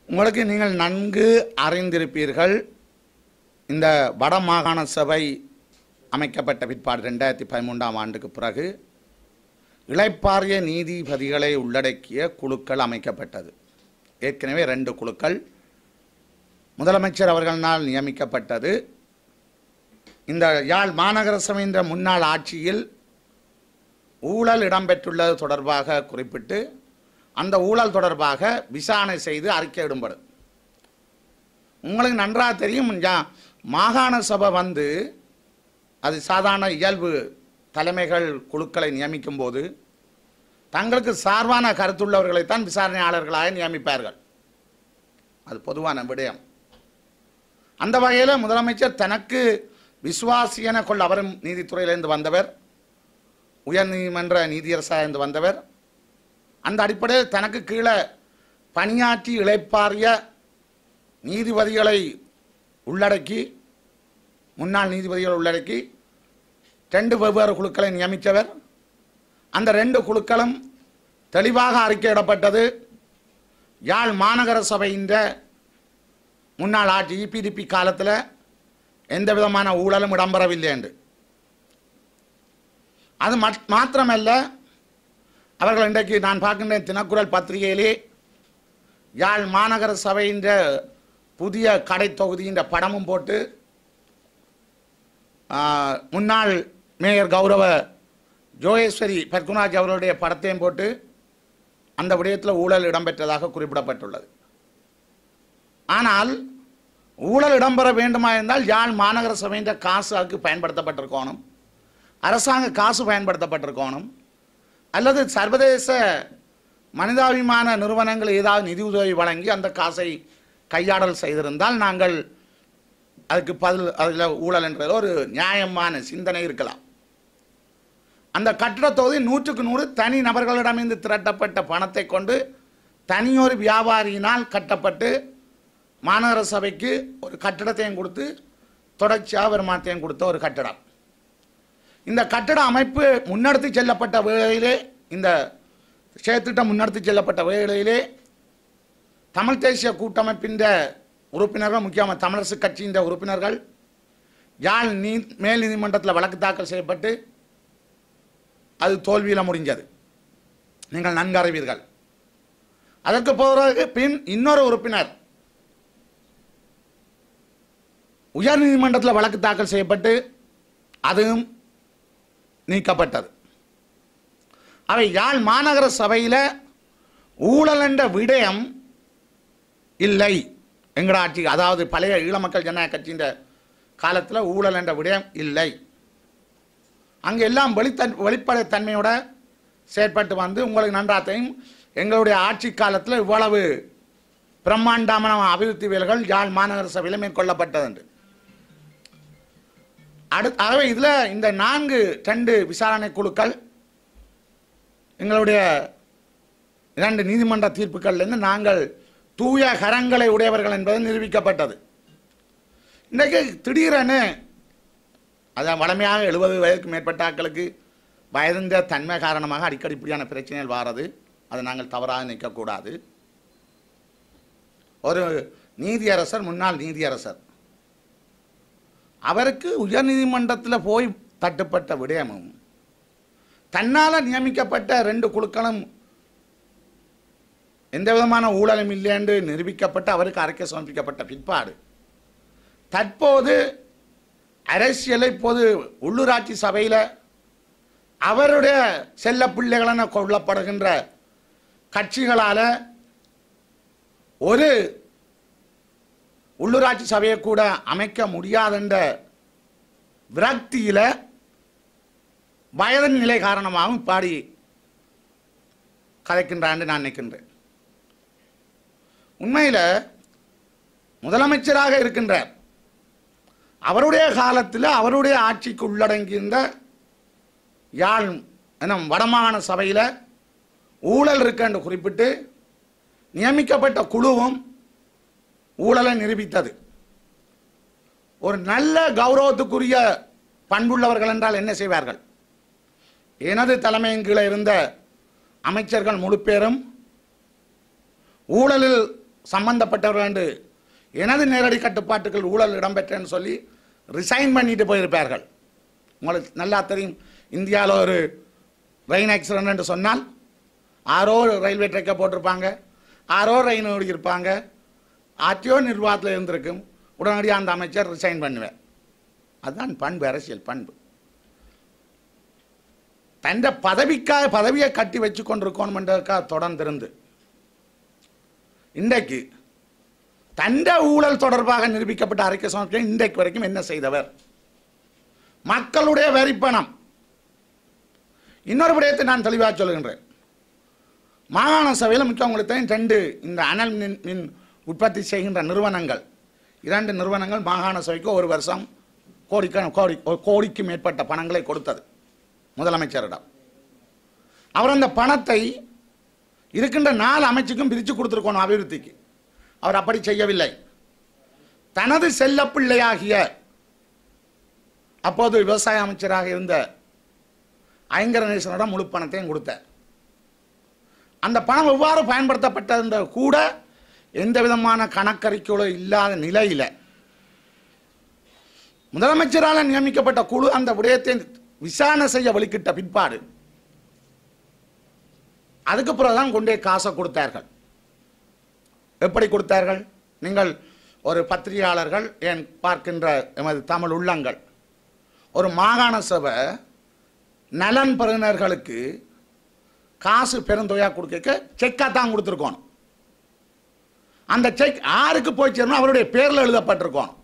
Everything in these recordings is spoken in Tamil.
உங்களுக்கு நீங்கள் நன்கு அறிந்திருப்பீர்கள் இந்த வட மாகாண சபை அமைக்கப்பட்ட பிற்பாடு ரெண்டாயிரத்தி பதிமூன்றாம் ஆண்டுக்கு பிறகு இளைப்பாறிய நீதிபதிகளை உள்ளடக்கிய குழுக்கள் அமைக்கப்பட்டது ஏற்கனவே ரெண்டு குழுக்கள் முதலமைச்சர் அவர்களால் நியமிக்கப்பட்டது இந்த யாழ் மாநகர சபையின் முன்னாள் ஆட்சியில் ஊழல் இடம்பெற்றுள்ளது தொடர்பாக குறிப்பிட்டு அந்த ஊழல் தொடர்பாக விசாரணை செய்து அறிக்கையிடும்படும் உங்களுக்கு நன்றாக தெரியும் ஜா- மாகாண சபை வந்து அது சாதாரண இயல்பு தலைமைகள் குழுக்களை நியமிக்கும் போது தங்களுக்கு சார்பான கருத்துள்ளவர்களைத்தான் விசாரணையாளர்களாக நியமிப்பார்கள் அது பொதுவான விடயம் அந்த வகையில் முதலமைச்சர் தனக்கு விசுவாசி என கொள்ள அவரும் நீதித்துறையிலிருந்து வந்தவர் உயர்நீதிமன்ற நீதியரசாக வந்தவர் அந்த அடிப்படையில் தனக்கு கீழே பணியாற்றி இளைப்பாறிய நீதிபதிகளை உள்ளடக்கி முன்னாள் நீதிபதிகளை உள்ளடக்கி ரெண்டு வெவ்வேறு குழுக்களை நியமித்தவர் அந்த ரெண்டு குழுக்களும் தெளிவாக அறிக்கையிடப்பட்டது யாழ் மாநகர சபையின் முன்னாள் ஆட்சி இபிடிபி காலத்தில் எந்த விதமான ஊழலும் இடம்பெறவில்லை என்று அது மட்- மாத்திரமல்ல அவர்கள் இன்றைக்கு நான் பார்க்கின்றேன் தினக்குரல் பத்திரிகையிலே யாழ் மாநகர சபையின் புதிய கடை தொகுதியின் படமும் போட்டு ஆ, முன்னாள் மேயர் கௌரவ ஜோகேஸ்வரி பத்குநாஜ் அவர்களுடைய படத்தையும் போட்டு அந்த விடயத்தில் ஊழல் இடம்பெற்றதாக குறிப்பிடப்பட்டுள்ளது ஆனால் ஊழல் இடம்பெற வேண்டுமா இருந்தால் யாழ் மாநகர சபையின் காசு அதுக்கு பயன்படுத்தப்பட்டிருக்கணும் அரசாங்க காசு பயன்படுத்தப்பட்டிருக்கணும் அல்லது சர்வதேச மனிதாபிமான நிறுவனங்கள் ஏதாவது நிதி உதவி வழங்கி அந்த காசை கையாடல் செய்திருந்தால் நாங்கள் அதுக்கு பதில் அதில் ஊழல் என்ற ஒரு நியாயமான சிந்தனை இருக்கலாம் அந்த கட்டிடத் தொகுதி நூற்றுக்கு நூறு தனி நபர்களிடமிருந்து திரட்டப்பட்ட பணத்தை கொண்டு தனியொரு வியாபாரியினால் கட்டப்பட்டு மாநகர சபைக்கு ஒரு கட்டிடத்தையும் கொடுத்து தொடர்ச்சியாக வருமானத்தையும் கொடுத்த ஒரு கட்டிடம் இந்த கட்டட அமைப்பு முன்னெடுத்து செல்லப்பட்ட வேளையிலே இந்த செயற்திட்டம் முன்னெடுத்து செல்லப்பட்ட வேளையிலே தமிழ் தேசிய கூட்டமைப்பின் உறுப்பினர்கள் முக்கியமாக தமிழரசு கட்சியின் உறுப்பினர்கள் யாழ் நீ மேல் நீதிமன்றத்தில் வழக்கு தாக்கல் செய்யப்பட்டு அது தோல்வியில் முடிஞ்சது நீங்கள் நன்கு அறிவீர்கள் அதற்கு பிறகு பின் இன்னொரு உறுப்பினர் உயர் நீதிமன்றத்தில் வழக்கு தாக்கல் செய்யப்பட்டு அதுவும் நீக்கப்பட்டது அவை யாழ் மாநகர சபையில் ஊழல் என்ற விடயம் இல்லை எங்கட ஆட்சி அதாவது பழைய ஈழ மக்கள் ஜனநாயக கட்சியின் காலத்தில் ஊழல் என்ற விடயம் இல்லை அங்கே எல்லாம் வெளித்தன் வெளிப்படைத்தன்மையோட செயற்பட்டு வந்து உங்களுக்கு நன்றாத்தையும் எங்களுடைய ஆட்சி காலத்தில் இவ்வளவு பிரம்மாண்டமான அபிவிருத்தி வேலைகள் யாழ் மாநகர சபையில் மேற்கொள்ளப்பட்டது என்று அடுத்து ஆகவே இதில் இந்த நான்கு ரெண்டு விசாரணை குழுக்கள் எங்களுடைய இரண்டு நீதிமன்ற தீர்ப்புகள்லேருந்து நாங்கள் தூய கரங்களை உடையவர்கள் என்பது நிரூபிக்கப்பட்டது இன்றைக்கு திடீரென அதான் வளமையாக எழுபது வயதுக்கு மேற்பட்ட ஆட்களுக்கு வயதிந்த தன்மை காரணமாக அடிக்கடி இப்படியான பிரச்சனைகள் வாரது அதை நாங்கள் தவறாக நிற்கக்கூடாது ஒரு நீதியரசர் முன்னாள் நீதியரசர் அவருக்கு உயர்நீதிமன்றத்தில் போய் தட்டுப்பட்ட விடயமும் தன்னால் நியமிக்கப்பட்ட ரெண்டு குழுக்களும் எந்த விதமான ஊழலும் இல்லை என்று நிரூபிக்கப்பட்டு அவருக்கு அறிக்கை சமர்ப்பிக்கப்பட்ட பிற்பாடு தற்போது அரசியலை இப்போது உள்ளூராட்சி சபையில் அவருடைய செல்ல பிள்ளைகளென கொள்ளப்படுகின்ற கட்சிகளால் ஒரு உள்ளூராட்சி சபையை கூட அமைக்க முடியாதென்ற விரக்தியில் வயதின் நிலை காரணமாகவும் பாடி கதைக்கின்றான்னு நான் நினைக்கின்றேன் உண்மையில் முதலமைச்சராக இருக்கின்றார் அவருடைய காலத்தில் அவருடைய ஆட்சிக்கு உள்ளடங்கியிருந்த யாழ் என்ன வடமாகாண சபையில் ஊழல் இருக்குன்னு குறிப்பிட்டு நியமிக்கப்பட்ட குழுவும் ஊழலை நிரூபித்தது ஒரு நல்ல கௌரவத்துக்குரிய பண்புள்ளவர்கள் என்றால் என்ன செய்வார்கள் எனது தலைமையின் கீழே இருந்த அமைச்சர்கள் முழு பேரும் ஊழலில் சம்பந்தப்பட்டவர்கள் என்று எனது நேரடி கட்டுப்பாட்டுகள் ஊழல் இடம்பெற்றேன்னு சொல்லி ரிசைன் பண்ணிட்டு போயிருப்பார்கள் உங்களுக்கு நல்லா தெரியும் இந்தியாவில் ஒரு ரெயின் ஆக்சிடென்ட் என்று சொன்னால் ஆரோ ரயில்வே ட்ரெக்கை போட்டிருப்பாங்க ஆரோ ரயின் ஓடியிருப்பாங்க ஆர்டிஓ நிர்வாகத்தில் இருந்திருக்கும் உடனடியாக அந்த அமைச்சர் ரிசைன் பண்ணுவேன் அதுதான் பண்பு அரசியல் பண்பு தந்த பதவிக்காக பதவியை கட்டி வச்சு கொண்டிருக்கணும்ன்றதுக்காக தொடர்ந்திருந்து இன்றைக்கு தண்ட ஊழல் தொடர்பாக நிரூபிக்கப்பட்ட அறிக்கை சமர்ப்பிக்க இன்றைக்கு வரைக்கும் என்ன செய்தவர் மக்களுடைய வரிப்பணம் இன்னொரு விடயத்தை நான் தெளிவாக சொல்கின்றேன் மாகாண சபையில் முக்கியம் உங்களுக்கு தெரியும் ரெண்டு இந்த அனல் மின் மின் உற்பத்தி செய்கின்ற நிறுவனங்கள் இரண்டு நிறுவனங்கள் மாகாண சபைக்கு ஒரு வருஷம் கோடிக்க கோடி ஒரு கோடிக்கு மேற்பட்ட பணங்களை கொடுத்தது முதலமைச்சரிடம் அவர் அந்த பணத்தை இருக்கின்ற நாலு அமைச்சுக்கும் பிரித்து கொடுத்துருக்கணும் அபிவிருத்திக்கு அவர் அப்படி செய்யவில்லை தனது செல்லப்பிள்ளையாகிய அப்போது விவசாய அமைச்சராக இருந்த ஐங்கரநேசனிடம் முழு பணத்தையும் கொடுத்தார் அந்த பணம் எவ்வாறு பயன்படுத்தப்பட்டது கூட எந்த விதமான கணக்கறிக்கைகளும் இல்லாத நிலையில் முதலமைச்சரால் நியமிக்கப்பட்ட குழு அந்த விடயத்தை விசாரணை செய்ய வழிகிட்ட பிற்பாடு அதுக்கு பிறகுதான் கொண்டே காசை கொடுத்தார்கள் எப்படி கொடுத்தார்கள் நீங்கள் ஒரு பத்திரிகையாளர்கள் ஏன் பார்க்கின்ற எமது தமிழ் உள்ளங்கள் ஒரு மாகாண சபை நலன் பெறுநர்களுக்கு காசு பெருந்தொகையாக கொடுக்க செக்காக தான் கொடுத்துருக்கணும் அந்த செக் யாருக்கு போய் சேரணும் அவருடைய பேரில் எழுதப்பட்டிருக்கணும்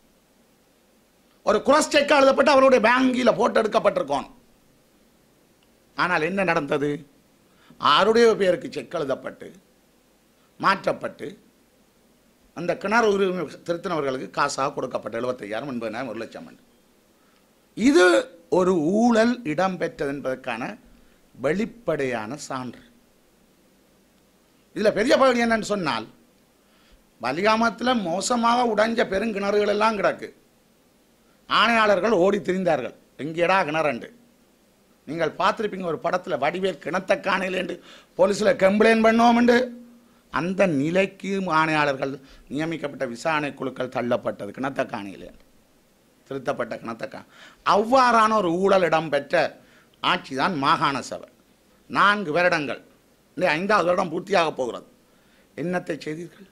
ஒரு குரஸ் செக்காக எழுதப்பட்டு அவருடைய பேங்கில் போட்டு எடுக்கப்பட்டிருக்கணும் ஆனால் என்ன நடந்தது ஆருடைய பேருக்கு செக் எழுதப்பட்டு மாற்றப்பட்டு அந்த கிணறு உரிமை திருத்தினவர்களுக்கு காசாக கொடுக்கப்பட்ட எழுபத்தையாயிரம் எண்பதாயிரம் ஒரு லட்சம் என்று. இது ஒரு ஊழல் இடம்பெற்றது என்பதற்கான வெளிப்படையான சான்று இதில் பெரிய பகுதி என்னன்னு சொன்னால் பலிகாமத்தில் மோசமாக உடைஞ்ச பெருங்கிணறுகள் எல்லாம் கிடக்கு ஆணையாளர்கள் ஓடி திரிந்தார்கள் எங்கேடா கிணறண்டு நீங்கள் பார்த்துருப்பீங்க ஒரு படத்தில் வடிவேல் கிணத்த காணையிலேண்டு போலீஸில் கம்ப்ளைண்ட் பண்ணோம்ண்டு அந்த நிலைக்கு ஆணையாளர்கள் நியமிக்கப்பட்ட விசாரணை குழுக்கள் தள்ளப்பட்டது கிணத்த காணையிலே திருத்தப்பட்ட கிணத்தக்கா அவ்வாறான ஒரு ஊழல் இடம்பெற்ற ஆட்சி தான் மாகாண சபை நான்கு வருடங்கள் இல்லை ஐந்தாவது வருடம் பூர்த்தியாக போகிறது என்னத்தை செய்தீர்கள்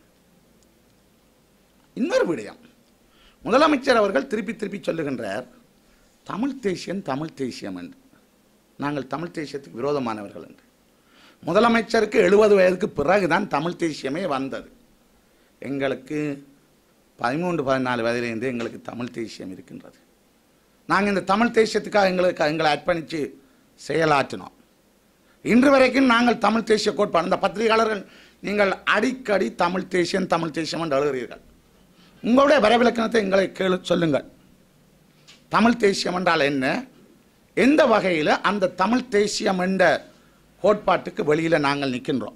இன்னொரு விடயம் முதலமைச்சர் அவர்கள் திருப்பி திருப்பி சொல்லுகின்றார் தமிழ் தேசியம் தமிழ் தேசியம் என்று நாங்கள் தமிழ் தேசியத்துக்கு விரோதமானவர்கள் என்று முதலமைச்சருக்கு எழுபது வயதுக்கு பிறகுதான் தமிழ் தேசியமே வந்தது எங்களுக்கு பதிமூன்று பதினாலு வயதிலிருந்து எங்களுக்கு தமிழ் தேசியம் இருக்கின்றது நாங்கள் இந்த தமிழ் தேசியத்துக்காக எங்களுக்கு எங்களை அர்ப்பணித்து செயலாற்றினோம் இன்று வரைக்கும் நாங்கள் தமிழ் தேசிய கோட்பாடு இந்த பத்திரிகையாளர்கள் நீங்கள் அடிக்கடி தமிழ் தேசியம் தமிழ் தேசியம் என்று எழுதுகிறீர்கள் உங்களுடைய வரவிலக்கணத்தை எங்களை கேளு சொல்லுங்கள் தமிழ் தேசியம் என்றால் என்ன எந்த வகையில் அந்த தமிழ் தேசியம் என்ற கோட்பாட்டுக்கு வெளியில் நாங்கள் நிற்கின்றோம்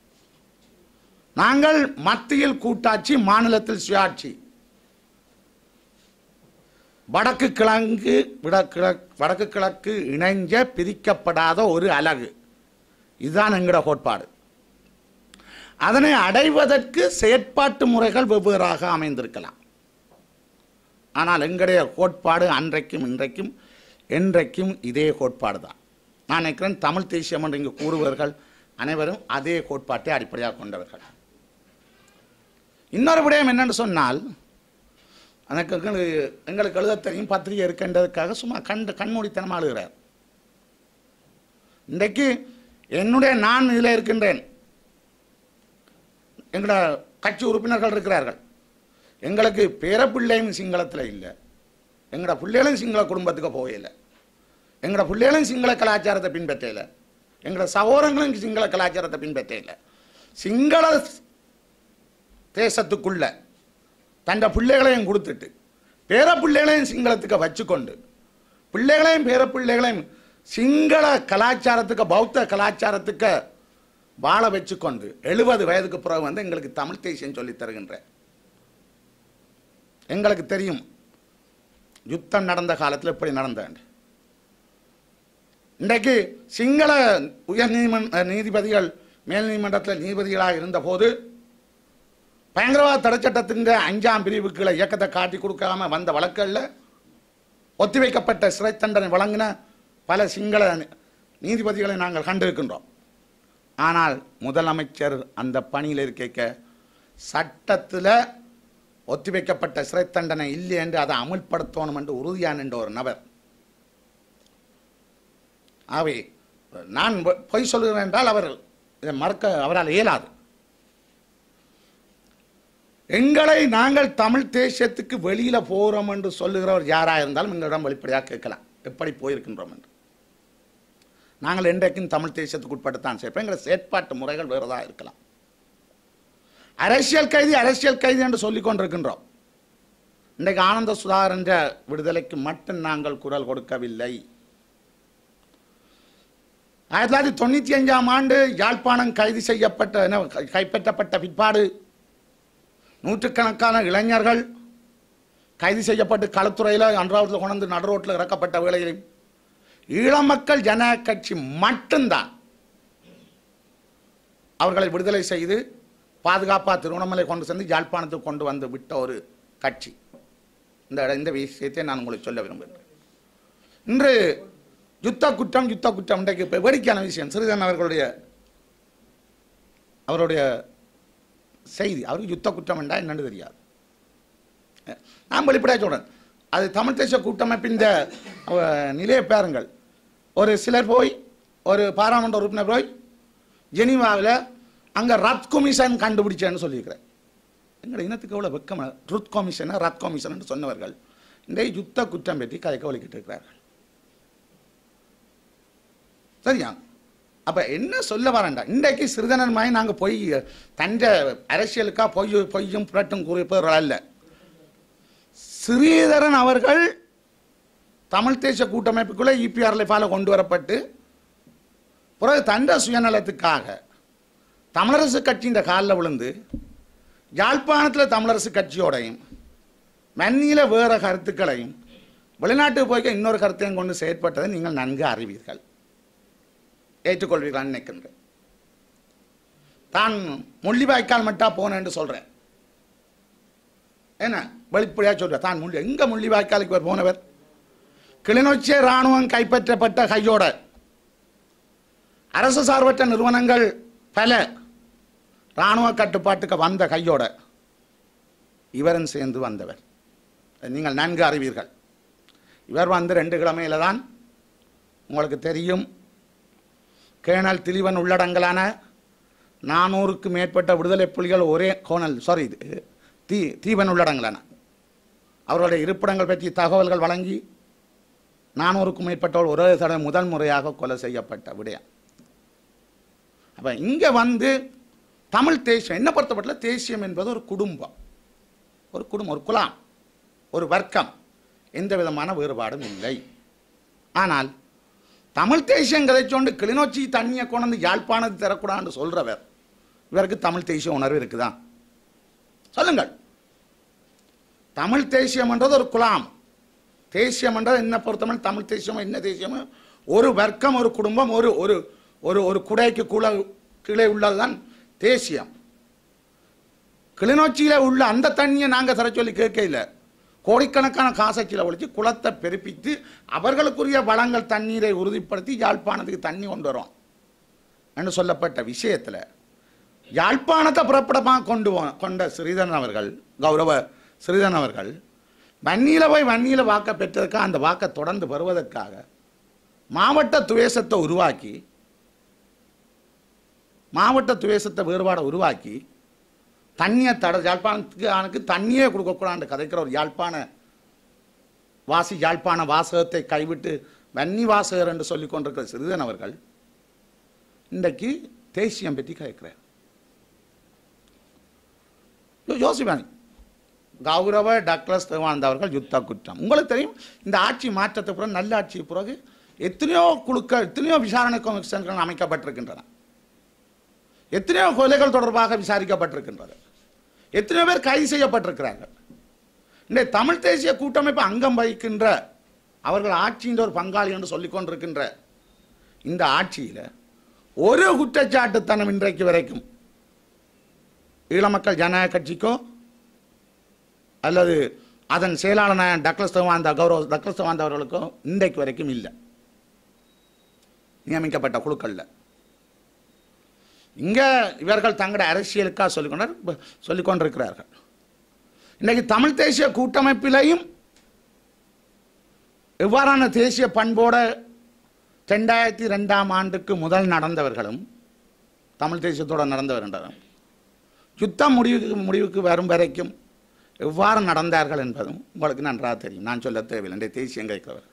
நாங்கள் மத்தியில் கூட்டாட்சி மாநிலத்தில் சுயாட்சி வடக்கு கிழங்கு விடக்கிழக்கு வடக்கு கிழக்கு இணைஞ்ச பிரிக்கப்படாத ஒரு அலகு இதுதான் எங்களோட கோட்பாடு அதனை அடைவதற்கு செயற்பாட்டு முறைகள் வெவ்வேறாக அமைந்திருக்கலாம் ஆனால் எங்களுடைய கோட்பாடு அன்றைக்கும் இன்றைக்கும் என்றைக்கும் இதே கோட்பாடு தான் நான் நினைக்கிறேன் தமிழ் தேசியம் என்று இங்கு கூறுவர்கள் அனைவரும் அதே கோட்பாட்டை அடிப்படையாக கொண்டவர்கள் இன்னொரு விடயம் என்னன்னு சொன்னால் எனக்கு எங்களுக்கு எங்களுக்கு எழுத தெரியும் பத்திரிகை இருக்கின்றதுக்காக சும்மா கண்டு கண்மூடித்தனமாக எழுதுகிறார் இன்றைக்கு என்னுடைய நான் இதில் இருக்கின்றேன் எங்களோட கட்சி உறுப்பினர்கள் இருக்கிறார்கள் எங்களுக்கு பேரப்பிள்ளையும் சிங்களத்தில் இல்லை எங்களோட பிள்ளைகளும் சிங்கள குடும்பத்துக்கு போகல எங்களோட பிள்ளைகளும் சிங்கள கலாச்சாரத்தை பின்பற்றல எங்களோட சகோதரங்களும் சிங்கள கலாச்சாரத்தை பின்பற்றல சிங்கள தேசத்துக்குள்ள தண்ட பிள்ளைகளையும் கொடுத்துட்டு பேர பிள்ளைகளையும் சிங்களத்துக்கு வச்சுக்கொண்டு பிள்ளைகளையும் பேர பிள்ளைகளையும் சிங்கள கலாச்சாரத்துக்கு பௌத்த கலாச்சாரத்துக்கு வாழ வச்சுக்கொண்டு எழுபது வயதுக்கு பிறகு வந்து எங்களுக்கு தமிழ் தேசியம் சொல்லித் தருகின்ற எங்களுக்கு தெரியும் யுத்தம் நடந்த காலத்தில் எப்படி நடந்தாண்டு இன்றைக்கு சிங்கள உயர் நீதிமன்ற நீதிபதிகள் மேல் நீதிமன்றத்தில் நீதிபதிகளாக இருந்தபோது பயங்கரவாத தடைச்சட்டத்தின் அஞ்சாம் பிரிவுகளை இயக்கத்தை காட்டி கொடுக்காம வந்த வழக்குகளில் ஒத்திவைக்கப்பட்ட சிறை தண்டனை வழங்கின பல சிங்கள நீதிபதிகளை நாங்கள் கண்டிருக்கின்றோம் ஆனால் முதலமைச்சர் அந்த பணியில் இருக்க சட்டத்தில் ஒத்திவைக்கப்பட்ட சிறை தண்டனை இல்லை என்று அதை அமுல்படுத்தணும் என்று உறுதியான என்ற ஒரு நபர் ஆகவே நான் பொ- பொய் சொல்கிறேன் என்றால் அவர் இதை மறக்க அவரால் இயலாது எங்களை நாங்கள் தமிழ் தேசியத்துக்கு வெளியில போகிறோம் என்று சொல்லுகிறவர் யாராக இருந்தாலும் எங்களிடம் வெளிப்படையாக கேட்கலாம் எப்படி போயிருக்கின்றோம் என்று நாங்கள் என்றைக்கும் தமிழ் தேசியத்துக்கு உட்பட்டுத்தான் சேர்ப்போம் எங்கள் செயற்பாட்டு முறைகள் வேறுதாக இருக்கலாம் அரசியல் கைதி அரசியல் கைதி என்று சொல்லிக் கொண்டிருக்கின்றோம் இன்றைக்கு ஆனந்த சுதாகர் என்ற விடுதலைக்கு மட்டும் நாங்கள் குரல் கொடுக்கவில்லை ஆயிரத்தி தொள்ளாயிரத்தி தொண்ணூற்றி அஞ்சாம் ஆண்டு யாழ்ப்பாணம் கைது செய்யப்பட்ட என்ன, கை- கைப்பற்றப்பட்ட பிற்பாடு நூற்றுக்கணக்கான இளைஞர்கள் கைது செய்யப்பட்டு களத்துறையில் அன்றாவத்தில் கொண்டு நடுரோட்டில் இறக்கப்பட்ட வேளையில் ஈழம் மக்கள் ஜனநாயக கட்சி மட்டும்தான் அவர்களை விடுதலை செய்து பாதுகாப்பாக திருவண்ணாமலை கொண்டு சென்று யாழ்ப்பாணத்துக்கு கொண்டு வந்து விட்ட ஒரு கட்சி இந்த இட- இந்த விஷயத்தை நான் உங்களுக்கு சொல்ல விரும்புகிறேன் இன்று யுத்த குற்றம் யுத்த குற்றம் இன்றைக்கு இப்போ வேடிக்கையான விஷயம் சிறிதன் அவர்களுடைய அவருடைய செய்தி அவருக்கு யுத்த குற்றம் என்றால் என்னன்னு தெரியாது நான் வெளிப்படையாக சொல்கிறேன் அது தமிழ் தேசிய கூட்டமைப்பின் இந்த அஹ், நிலையை பாருங்கள் ஒரு சிலர் போய் ஒரு பாராளுமன்ற உறுப்பினர் போய் ஜெனீவாவில் அங்கே ரத் கமிஷன் கண்டுபிடிச்சேன்னு சொல்லியிருக்கிறேன் எங்கள் இனத்துக்கு எவ்வளோ வெக்கம் ருத் கமிஷனை ரத் கமிஷன் என்று சொன்னவர்கள் இன்றைய யுத்த குற்றம் பற்றி கதைக்க வலிக்கிட்டு இருக்கிறார்கள் சரியா அப்ப என்ன சொல்ல வரேன்டா இன்றைக்கு சிறிதனர் மாதிரி நாங்க பொய் தஞ்ச அரசியலுக்கா பொய் பொய்யும் புரட்டும் குறிப்பவர்கள் அல்ல ஸ்ரீதரன் அவர்கள் தமிழ் தேசிய கூட்டமைப்புக்குள்ளே இபிஆர்ல ஃபால கொண்டு வரப்பட்டு பிறகு தண்ட சுயநலத்துக்காக தமிழரசு கட்சியின் காலில் விழுந்து யாழ்ப்பாணத்தில் தமிழரசு கட்சியோடையும் மன்னியில் வேற கருத்துக்களையும் வெளிநாட்டுக்கு போய்க்க இன்னொரு கருத்தையும் கொண்டு செயற்பட்டதை நீங்கள் நன்கு அறிவீர்கள் ஏற்றுக்கொள்வீர்களான்னு நினைக்கின்றேன் தான் முள்ளிவாய்க்கால் மட்டா போனேன்னு சொல்றேன் என்ன வெளிப்படையா சொல்றேன் தான் முள்ளி எங்க முள்ளிவாய்க்காலுக்கு இவர் போனவர் கிளிநொச்சி ராணுவம் கைப்பற்றப்பட்ட கையோட அரசு சார்பற்ற நிறுவனங்கள் பல ராணுவ கட்டுப்பாட்டுக்கு வந்த கையோட இவரும் சேர்ந்து வந்தவர் நீங்கள் நன்கு அறிவீர்கள் இவர் வந்து ரெண்டு கிழமையில தான் உங்களுக்கு தெரியும் கேணல் திலீவன் உள்ளடங்கலான நானூறுக்கு மேற்பட்ட விடுதலை புலிகள் ஒரே கோணல் சாரி இது தீ தீவன் உள்ளடங்கலான அவர்களுடைய இருப்பிடங்கள் பற்றி தகவல்கள் வழங்கி நானூறுக்கும் மேற்பட்டவர்கள் ஒரே தடவை முதல் முறையாக கொலை செய்யப்பட்ட விடயம் அப்போ இங்கே வந்து தமிழ் தேசியம் என்ன பொறுத்தப்பட்ட தேசியம் என்பது ஒரு குடும்பம் ஒரு குடும்பம் ஒரு குலாம் ஒரு வர்க்கம் எந்த விதமான வேறுபாடும் இல்லை ஆனால் தமிழ் தேசியம் கதைச்சோண்டு கிளிநொச்சி தண்ணியை கொண்டு யாழ்ப்பாணத்து தரக்கூடாதுன்னு சொல்றவர் இவருக்கு தமிழ் தேசிய உணர்வு இருக்குதா சொல்லுங்கள் தமிழ் தேசியம்ன்றது ஒரு குலாம் தேசியம்ன்றது என்ன பொறுத்தவரை தமிழ் தேசியம் என்ன தேசியம் ஒரு வர்க்கம் ஒரு குடும்பம் ஒரு ஒரு ஒரு ஒரு குடைக்கு குல கீழே உள்ளதுதான் தேசியம் கிளிநொச்சியில் உள்ள அந்த தண்ணியை நாங்கள் தர சொல்லி கேட்கல கோடிக்கணக்கான காசச்சியில் ஒழிச்சு குளத்தை பெருப்பித்து அவர்களுக்குரிய வளங்கள் தண்ணீரை உறுதிப்படுத்தி யாழ்ப்பாணத்துக்கு தண்ணி கொண்டு வரோம் என்று சொல்லப்பட்ட விஷயத்தில் யாழ்ப்பாணத்தை புறப்படமாக கொண்டு போ- கொண்ட ஸ்ரீதரன் அவர்கள் கௌரவ ஸ்ரீதரன் அவர்கள் வன்னியில் போய் வன்னியில் வாக்க பெற்றதுக்காக அந்த வாக்கை தொடர்ந்து வருவதற்காக மாவட்ட துவேஷத்தை உருவாக்கி மாவட்ட துவேஷத்தை வேறுபாடை உருவாக்கி தண்ணியை தட யாழ்ப்பாணத்துக்கு அவனுக்கு தண்ணியே கொடுக்கக்கூடாது கதைக்கிற ஒரு யாழ்ப்பாண வாசி யாழ்ப்பாண வாசகத்தை கைவிட்டு வன்னி வாசகர் என்று சொல்லிக் கொண்டிருக்கிற சிறிதன் அவர்கள் இன்றைக்கு தேசியம் பற்றி கேட்கிறார் யோ- யோசிப்பானி கௌரவ டாக்டர் தேவானந்த அவர்கள் யுத்த குற்றம் உங்களுக்கு தெரியும் இந்த ஆட்சி மாற்றத்துக்கு பிறகு நல்ல ஆட்சி பிறகு எத்தனையோ குழுக்கள் எத்தனையோ விசாரணை கமிஷன்கள் அமைக்கப்பட்டிருக்கின்றன எத்தனையோ கொலைகள் தொடர்பாக விசாரிக்கப்பட்டிருக்கின்றது எத்தனையோ பேர் கைது செய்யப்பட்டிருக்கிறார்கள் இந்த தமிழ் தேசிய கூட்டமைப்பு அங்கம் வகிக்கின்ற அவர்கள் ஆட்சியின் ஒரு பங்காளி என்று சொல்லிக் கொண்டிருக்கின்ற இந்த ஆட்சியில் ஒரு குற்றச்சாட்டுத்தனம் இன்றைக்கு வரைக்கும் ஈழமக்கள் ஜனநாயக கட்சிக்கோ அல்லது அதன் செயலாளரான டக்ளஸ் தவாந்த கௌரவ டக்ளஸ் தவாந்த அவர்களுக்கோ இன்றைக்கு வரைக்கும் இல்லை நியமிக்கப்பட்ட குழுக்கள்ல இங்க இவர்கள் தங்களுடைய அரசியலுக்காக சொல்லிக்கொண்டு சொல்லிக் கொண்டிருக்கிறார்கள் இன்னைக்கு தமிழ் தேசிய கூட்டமைப்பிலையும் எவ்வாறான தேசிய பண்போட ரெண்டாயிரத்தி ரெண்டாம் ஆண்டுக்கு முதல் நடந்தவர்களும் தமிழ் தேசியத்தோடு நடந்தவர்களும் யுத்தம் முடிவுக்கு முடிவுக்கு வரும் வரைக்கும் எவ்வாறு நடந்தார்கள் என்பதும் உங்களுக்கு நன்றாக தெரியும் நான் சொல்ல தேவையில்லை இன்றைய தேசியம் கேட்கிறவர்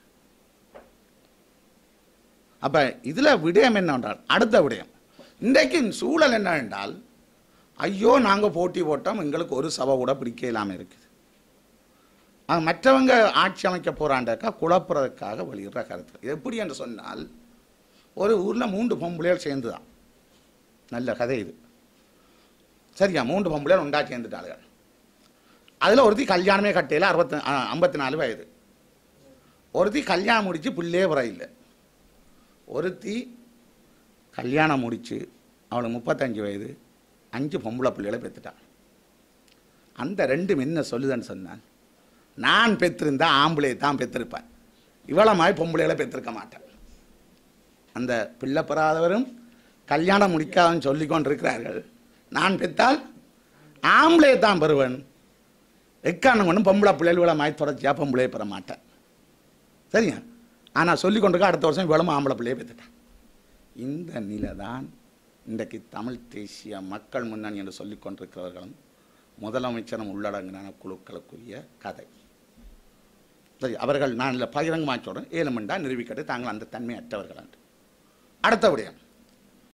அப்ப இதுல விடயம் என்னவென்றால் அடுத்த விடயம் இன்றைக்கு சூழல் என்னவென்றால் ஐயோ நாங்க போட்டி போட்டோம் எங்களுக்கு ஒரு சபை கூட பிடிக்க இல்லாம இருக்குது அது மற்றவங்க ஆட்சி அமைக்க போறாண்டக்கா குழப்புறதுக்காக வெளியிடுற கருத்து இது எப்படி என்று சொன்னால் ஒரு ஊர்ல மூன்று பொம்பளைகள் சேர்ந்துதான் நல்ல கதை இது சரியா மூன்று பொம்பளைகள் உண்டா சேர்ந்துட்டாளுகள் அதுல ஒருத்தி கல்யாணமே கட்டையில் அறுபத்தி ஐம்பத்தி நாலு வயது ஒருத்தி கல்யாணம் முடிச்சு பிள்ளையே வர இல்லை ஒருத்தி கல்யாணம் முடிச்சு அவளுக்கு முப்பத்தஞ்சு வயது அஞ்சு பொம்பளை பிள்ளைகளை பெற்றுட்டான் அந்த ரெண்டும் என்ன சொல்லுதுன்னு சொன்னால் நான் பெற்றிருந்தா ஆம்பளையை தான் பெற்றிருப்பேன் இவ்வளோ மாதிரி பொம்பளைகளை பெற்றிருக்க மாட்டேன் அந்த பிள்ளை பெறாதவரும் கல்யாணம் முடிக்காதன்னு சொல்லி கொண்டிருக்கிறார்கள் நான் பெற்றால் ஆம்பளையை தான் பெறுவேன் எக்காரணம் கொண்டும் பொம்பளை பிள்ளைகளை மாதிரி தொடர்ச்சியாக பொம்பளையை பெற மாட்டேன் சரியா ஆனால் சொல்லி கொண்டிருக்க அடுத்த வருஷம் இவ்வளவு ஆம்பளை பிள்ளையை பெற்றுட்டேன் இந்த நிலை தான் இன்றைக்கு தமிழ் தேசிய மக்கள் முன்னணி என்று சொல்லிக் கொண்டிருக்கிறவர்களும் முதலமைச்சரும் உள்ளடங்கின குழுக்களுக்குரிய கதை சரி அவர்கள் நான் இல்லை பகிரங்கமாக சொல்கிறேன் ஏழுமண்டா நிரூபிக்கட்டு தாங்கள் அந்த தன்மை அற்றவர்கள் என்று அடுத்த விடயம்